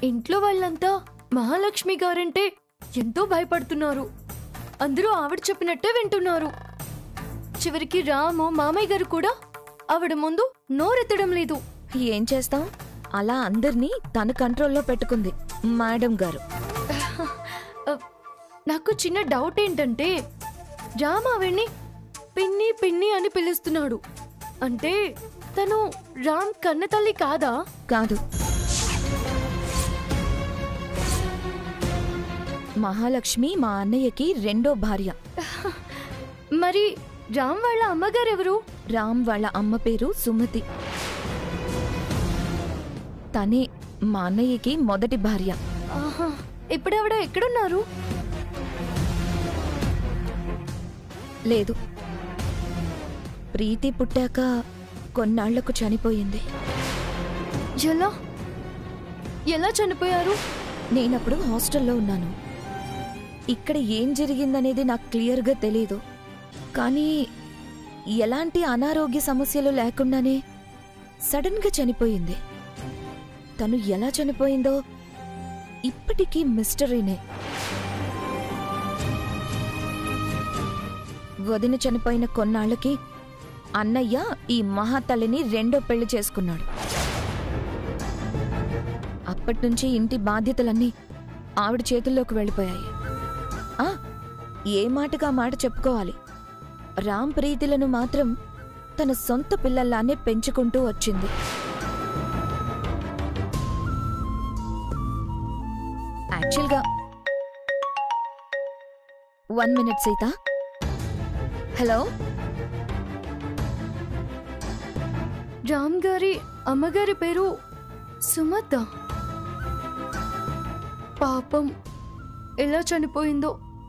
ఇంట్లో వాళ్ళంతా మహాలక్ష్మి గారంటే ఎంతో భయపడుతున్నారు అందరూ ఆవిడ చెప్పినట్టే వింటున్నారు చివరికి రాము మామయ్య గారు కూడా ఆవిడ ముందు నోరెత్తడం లేదు ఏం చేస్తాం అలా అందర్నీ తన కంట్రోల్లో పెట్టుకుంది మేడం గారు అ, నాకు చిన్న డౌట్ ఏంటంటే రామ్ ఆవిడ్ని పిన్ని పిన్ని అని పిలుస్తున్నాడు అంటే తను రామ్ కన్న తల్లి కాదా కాదు మహాలక్ష్మి మా అన్నయ్యకి రెండో భార్య మరి రామ్ వాళ్ళ అమ్మగారెవరు రామ్ వాళ్ళ అమ్మ పేరు సుమతి తనే మా అన్నయ్యకి మొదటి భార్య ఆహా ఇప్పుడు ఆవిడ ఎక్కడున్నారు లేదు ప్రీతి పుట్టాక కొన్నాళ్లకు చనిపోయింది ఎలా ఎలా చనిపోయారు నేనప్పుడు హాస్టల్లో ఉన్నాను ఇక్కడ ఏం జరిగిందనేది నాకు క్లియర్గా తెలీదు కానీ ఎలాంటి అనారోగ్య సమస్యలు లేకుండానే సడన్గా చనిపోయింది తను ఎలా చనిపోయిందో ఇప్పటికీ మిస్టరీనే వదిన చనిపోయిన కొన్నాళ్ళకి అన్నయ్య ఈ మహాతల్లిని రెండో పెళ్లి చేసుకున్నాడు అప్పట్నుంచి ఇంటి బాధ్యతలన్నీ ఆవిడ చేతుల్లోకి వెళ్ళిపోయాయి ఆ ఏ మాటగా మాట చెప్పుకోవాలి రామ్ ప్రీతిలను మాత్రం తన సొంత పిల్లల్లానే పెంచుకుంటూ వచ్చింది యాక్చువల్గా one minute Sita hello Ram గారి అమ్మగారి పేరు సుమత పాపం ఎలా చనిపోయిందో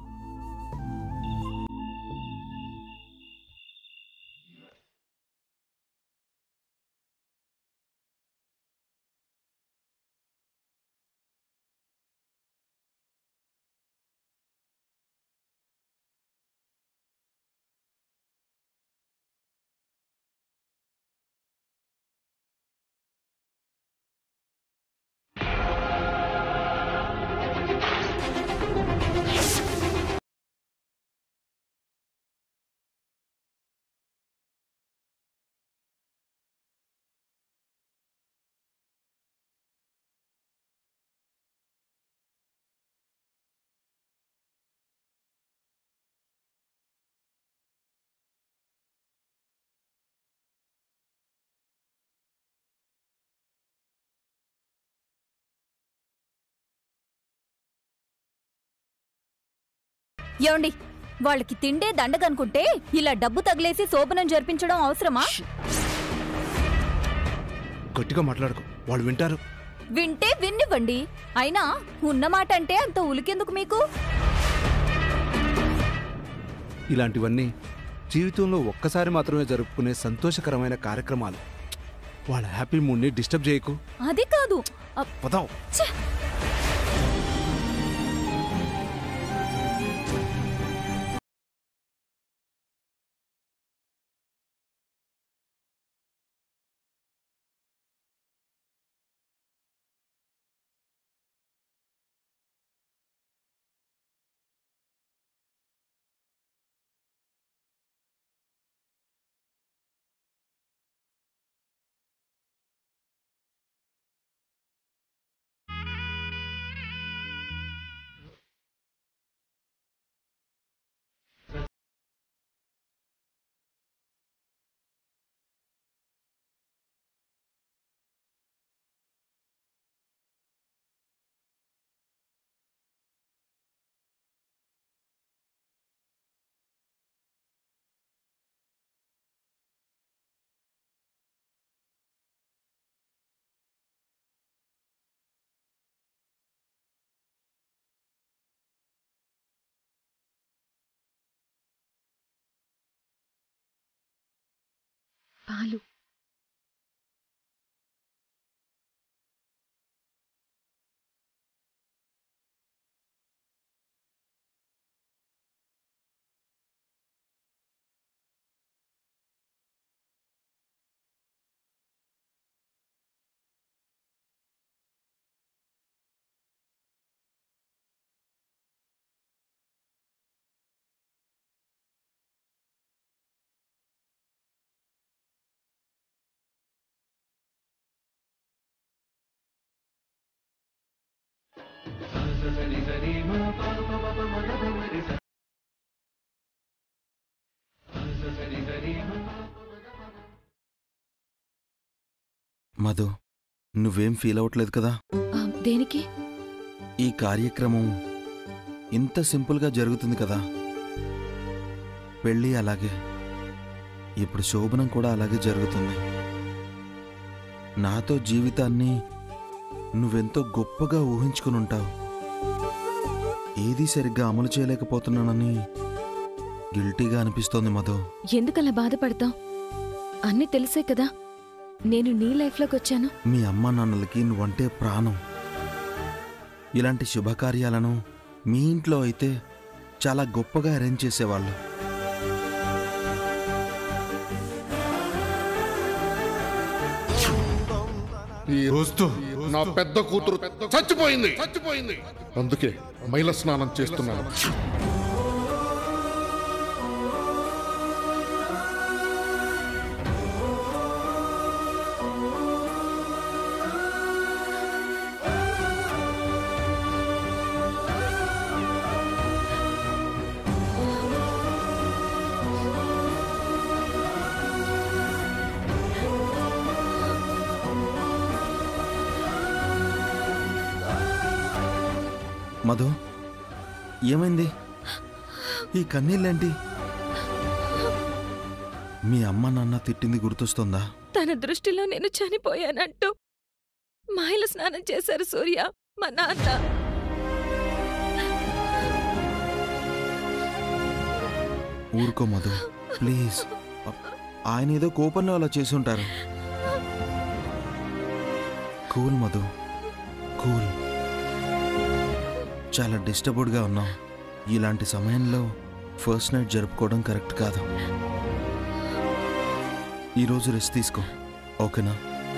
ఏమండి వాళ్ళకి తిండే దండగనుకుంటే ఇలా డబ్బు తగిలేసి శోభనం జరిపించడం అవసరమా గట్టిగా మాట్లాడుకో వాళ్ళు వింటారు వింటే విన్నివ్వండి అయినా ఉన్నమాట అంటే అంత ఉలికెందుకు మీకు ఇలాంటివన్నీ జీవితంలో ఒక్కసారి మాత్రమే జరుపుకునే సంతోషకరమైన కార్యక్రమాలు వాళ్ళ హ్యాపీ మూడ్ని డిస్టర్బ్ చేయకు అది కాదు అ, పదావు ఛే! పాలు మధు నువ్వేం ఫీల్ అవ్వట్లేదు కదా ఆ, దేనికి ఈ కార్యక్రమం ఇంత సింపుల్గా జరుగుతుంది కదా పెళ్ళి అలాగే ఇప్పుడు శోభనం కూడా అలాగే జరుగుతుంది నాతో జీవితాన్ని నువ్వెంతో గొప్పగా ఊహించుకుని ఉంటావు ఏదీ సరిగ్గా అమలు చేయలేకపోతున్నానని గిల్టీగా అనిపిస్తోంది మధు ఎందుకలా బాధపడతాం అన్నీ తెలిసే కదా నేను నీ లైఫ్లోకి వచ్చాను మీ అమ్మ నాన్నలకి నువ్వంటే ప్రాణం ఇలాంటి శుభకార్యాలను మీ ఇంట్లో అయితే చాలా గొప్పగా అరేంజ్ చేసేవాళ్ళు ఈ రోజు నా పెద్ద కూతురు చచ్చిపోయింది చచ్చిపోయింది అందుకే మైల స్నానం చేస్తున్నాను మధు ఏమైంది ఈ కన్నీళ్ళేంటి మీ అమ్మ నాన్న తిట్టింది గుర్తొస్తుందా తన దృష్టిలో నేను చనిపోయానంటూ మాయలు స్నానం చేశారు సూర్య మా నాన్న ఊరుకో మధు ప్లీజ్ ఆయన ఏదో కోపంలో అలా చేసుంటారు కూల్ మధు కూల్ చాలా డిస్టర్బ్డ్గా ఉన్నాం ఇలాంటి సమయంలో ఫస్ట్ నైట్ జరుపుకోవడం కరెక్ట్ కాదు ఈరోజు రెస్ట్ తీసుకో ఓకేనా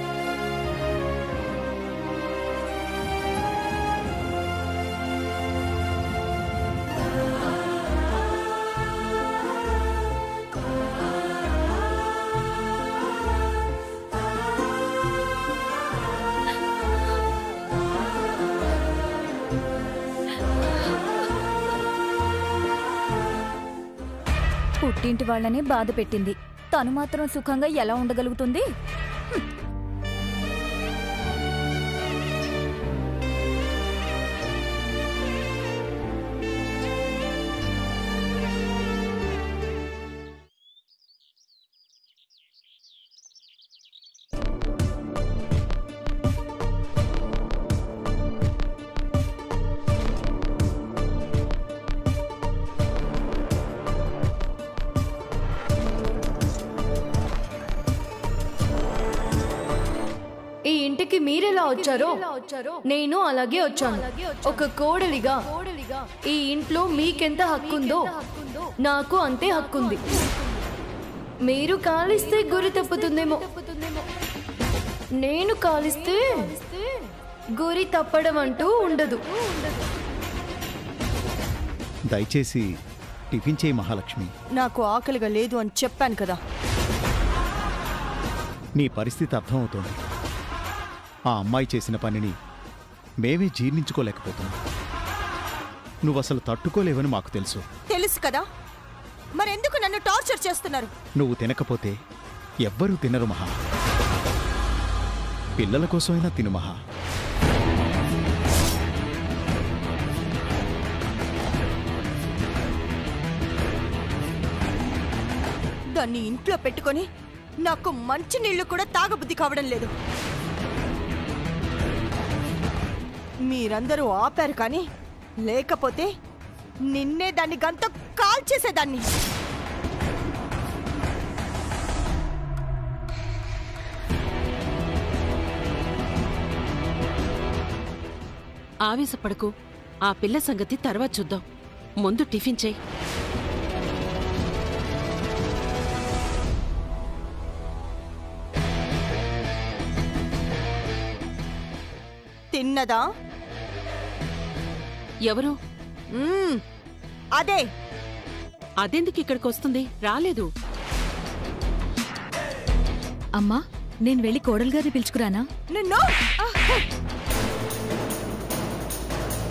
పుట్టింటి వాళ్ళనే బాధ పెట్టింది తను మాత్రం సుఖంగా ఎలా ఉండగలుగుతుంది ఈ ఇంటికి మీరెలా వచ్చారో నేను అలాగే వచ్చాను ఒక కోడలిగా ఈ ఇంట్లో మీకెంత హక్కుందో నాకు అంతే హక్కుంది మీరు కాలిస్తే గురి తప్పుతుందేమో నేను కాలిస్తే గురి తప్పడం అంటూ ఉండదు దయచేసి టిఫిన్ చేయి మహాలక్ష్మి నాకు ఆకలిగా లేదు అని చెప్పాను కదా నీ పరిస్థితి అర్థమవుతోంది ఆ అమ్మాయి చేసిన పనిని మేమే జీర్ణించుకోలేకపోతున్నాం నువ్వసలు తట్టుకోలేవని మాకు తెలుసు తెలుసు కదా మరెందుకు నన్ను టార్చర్ చేస్తున్నారు నువ్వు తినకపోతే ఎవ్వరూ తినరు మహా పిల్లల కోసమైనా తిను మహా దాన్ని ఇంట్లో పెట్టుకొని నాకు మంచి నీళ్లు కూడా తాగబుద్ధి కావడం లేదు మీరందరూ ఆపారు కానీ లేకపోతే నిన్నే దాన్ని గంత కాల్ చేసేదాన్ని ఆవేశపడకు ఆ పిల్ల సంగతి తర్వాత చూద్దాం ముందు టిఫిన్ చేయి తిన్నదా ఎవరు మ్మ్, అదే అదెందుకు ఇక్కడికి వస్తుంది రాలేదు అమ్మా నేను వెళ్ళి కోడలు గారిని పిలుచుకురానా నిన్ను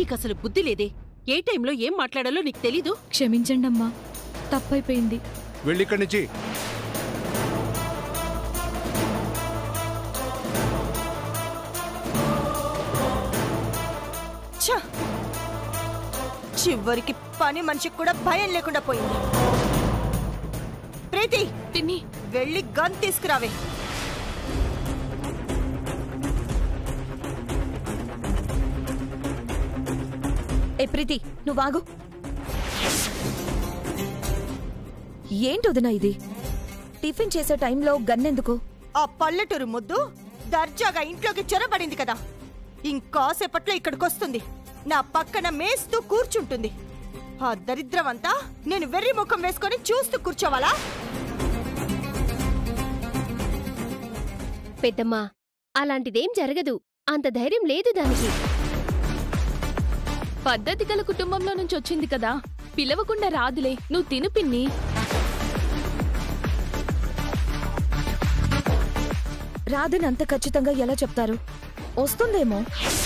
నీకసలు బుద్ధి లేదే ఏ టైంలో ఏం మాట్లాడాలో నీకు తెలీదు క్షమించండి అమ్మా తప్పైపోయింది వెళ్ళి ఇక్కడి నుంచి ఛ! చివరికి పని మనిషికి కూడా భయం లేకుండా పోయింది ప్రీతి పిన్ని వెళ్ళి గన్ తీసుకురావే ఏ ప్రీతి నువ్వు ఆగు ఏంటి వదినా ఇది టిఫిన్ చేసే టైంలో గన్నెందుకు ఆ పల్లెటూరు ముద్దు దర్జాగా ఇంట్లోకి చొరబడింది కదా ఇంకాసేపట్లో ఇక్కడికొస్తుంది నా పక్కన మేస్తూ కూర్చుంటుంది ఆ దరిద్రమంతా నేను వెర్రి ముఖం వేసుకొని చూస్తూ కూర్చోవాలా పెద్దమ్మా అలాంటిదేం జరగదు అంత ధైర్యం లేదు దానికి పద్ధతి గల కుటుంబంలో నుంచి వచ్చింది కదా పిలవకుండా రాదులే నువ్వు తిను పిన్ని రాదని అంత ఖచ్చితంగా ఎలా చెప్తారు వస్తుందేమో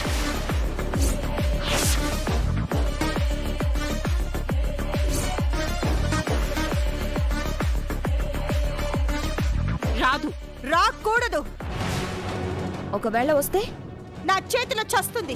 రాదు రాకూడదు ఒకవేళ వస్తే నా చేతిలో చస్తుంది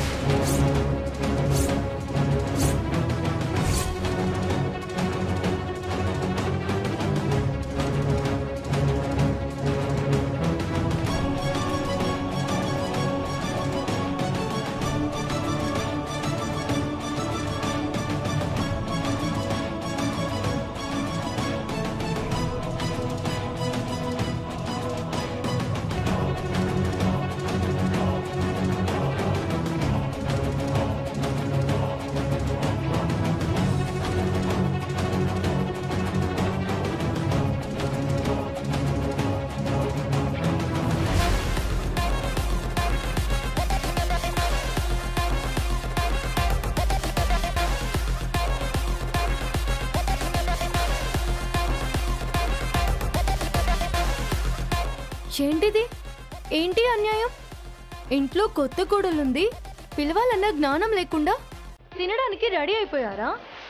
ఏంటిది ఏంటి అన్యాయం ఇంట్లో కొత్త కోడలుంది పిలవాలన్న జ్ఞానం లేకుండా తినడానికి రెడీ అయిపోయారా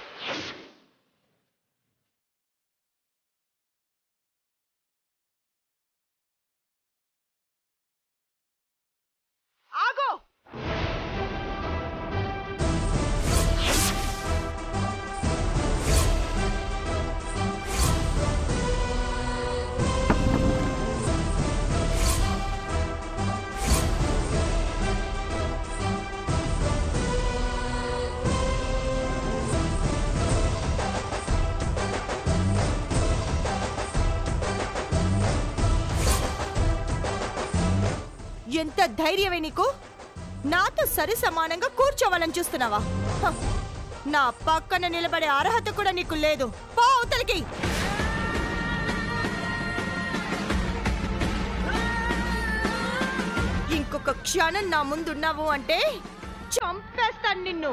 ఆగో ఎంత ధైర్యమే నీకు నాతో సరి సమానంగా కూర్చోవాలని చూస్తున్నావా హ! నా పక్కన నిలబడే అర్హత కూడా నీకు లేదు పో అవతలికి ఇంకొక క్షణం నా ముందున్నావు అంటే చంపేస్తాను నిన్ను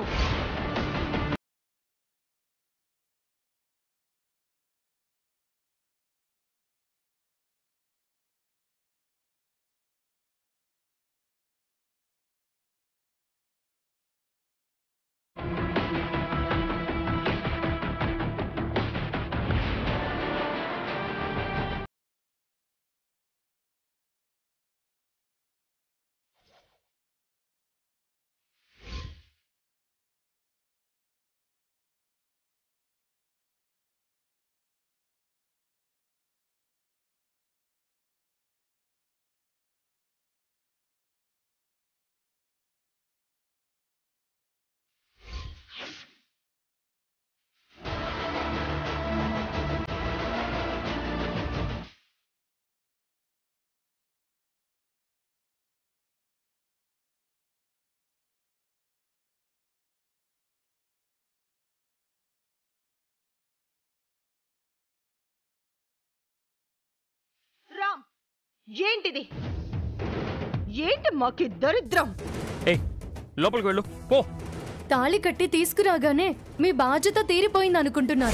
రామ్ ఏంటిది ఏంటి మాకి దరిద్రం ఏయ్ లోపలికి వెళ్ళు పో తాళి కట్టి తీసుకురాగానే మీ బాధ్యత తీరిపోయింది అనుకుంటున్నారు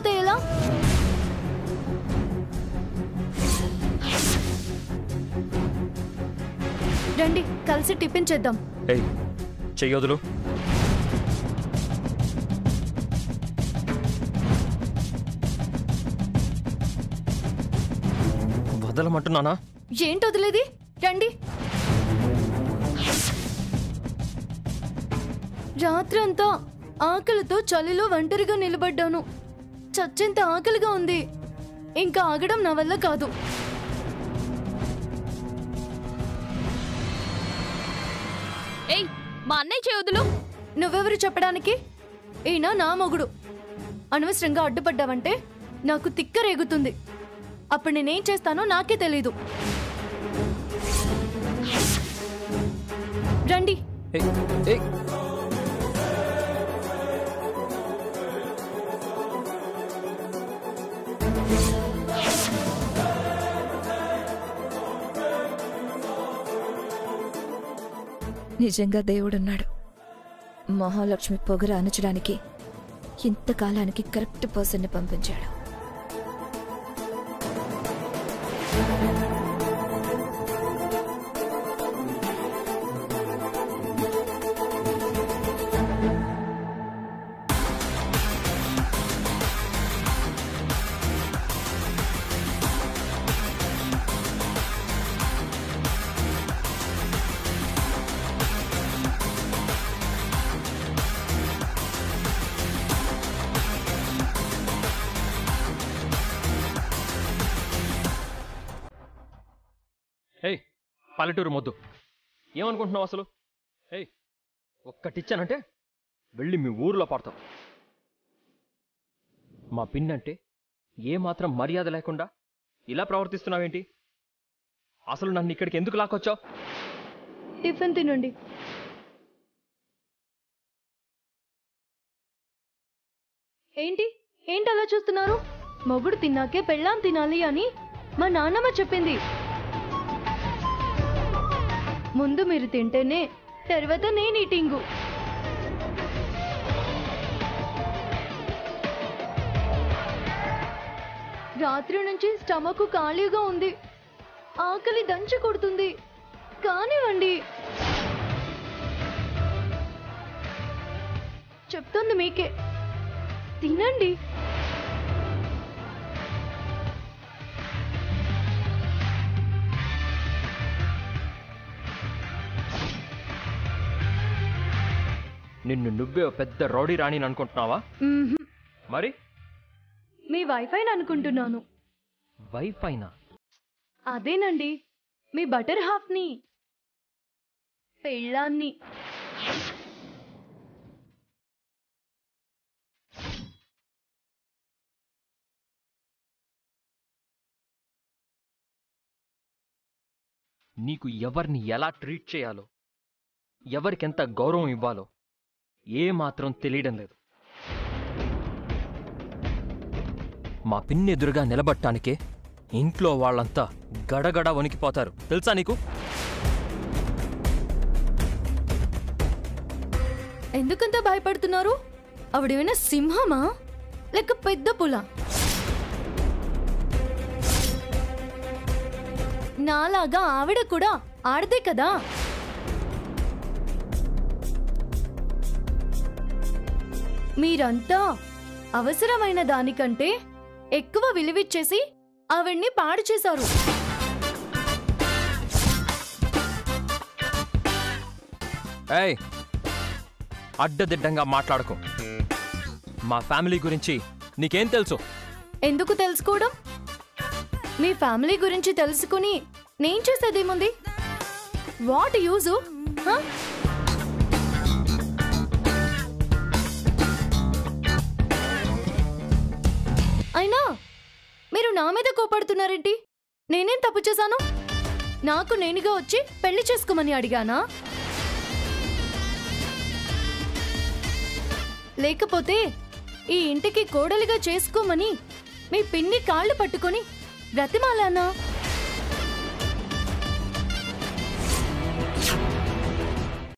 లేకపోతే ఎలా రండి కలిసి టిఫిన్ చేద్దాం ఏయ్ చెయ్యొదులు వదలమంటున్నానా ఏంటి వదిలేది రండి రాత్రంతా ఆకలితో చలిలో ఒంటరిగా నిలబడ్డాను చచ్చేంత ఆకలిగా ఉంది ఇంకా ఆగడం నా వల్ల కాదు ఏయ్ మా అన్నయ్య చేయొద్దులు నువ్వెవరు చెప్పడానికి ఈయన నా మొగుడు అనవసరంగా అడ్డుపడ్డావంటే నాకు తిక్క రేగుతుంది అప్పుడు నేనేం చేస్తానో నాకే తెలీదు రండి ఏయ్ ఏయ్ నిజంగా దేవుడున్నాడు మహాలక్ష్మి పొగర అనచడానికి ఇంతకాలానికి కరెక్ట్ పర్సన్ని పంపించాడు ఏయ్ పల్లెటూరు మొద్దు ఏమనుకుంటున్నావు అసలు ఏయ్ ఒక్కటిచ్చానంటే వెళ్ళి మీ ఊర్లో పడతావు మా పిన్నంటే ఏమాత్రం మర్యాద లేకుండా ఇలా ప్రవర్తిస్తున్నావేంటి అసలు నన్ను ఇక్కడికి ఎందుకు లాక్కొచ్చావు టిఫిన్ తినండి ఏంటి ఏంటి అలా చూస్తున్నారు మొగుడు తిన్నాకే పెళ్ళాం తినాలి అని మా నాన్నమ్మ చెప్పింది ముందు మీరు తింటేనే తర్వాత నేను ఈటింగు రాత్రి నుంచి స్టమక్ ఖాళీగా ఉంది ఆకలి దంచి కొడుతుంది కానివ్వండి చెప్తుంది మీకే తినండి నిన్ను నువ్వే ఓ పెద్ద రౌడీ రాణిని అనుకుంటున్నావా మ్మ్హ్. మరి మీ వైఫైని అనుకుంటున్నాను వైఫైనా అదేనండి మీ బటర్ హాఫ్ని పెళ్ళాన్ని నీకు ఎవరిని ఎలా ట్రీట్ చేయాలో ఎవరికెంత గౌరవం ఇవ్వాలో ఏ మాత్రం తెలియడం లేదు మా పిన్ని ఎదురుగా నిలబట్టానికే ఇంట్లో వాళ్ళంతా గడగడ వణికిపోతారు తెలుసా నీకు ఎందుకంత భయపడుతున్నారు ఆవిడేమైనా సింహమా లేక పెద్ద పుల నాలాగా ఆవిడ కూడా ఆడదే కదా మీరంతా అవసరమైన దానికంటే ఎక్కువ విలువిచ్చేసి ఆవిడ్ని పాడు చేశారు ఏయ్ అడ్డదిడ్డంగా మాట్లాడకు మా ఫ్యామిలీ గురించి నీకేం తెలుసు ఎందుకు తెలుసుకోవడం మీ ఫ్యామిలీ గురించి తెలుసుకుని నేను చేసేదేముంది వాట్ యూజు హ? అయినా మీరు నా మీద కోపడుతున్నారేంటి నేనేం తప్పు చేశాను నాకు నేనుగా వచ్చి పెళ్లి చేసుకోమని అడిగానా లేకపోతే ఈ ఇంటికి కోడలిగా చేసుకోమని మీ పిన్ని కాళ్ళు పట్టుకొని బ్రతిమాలానా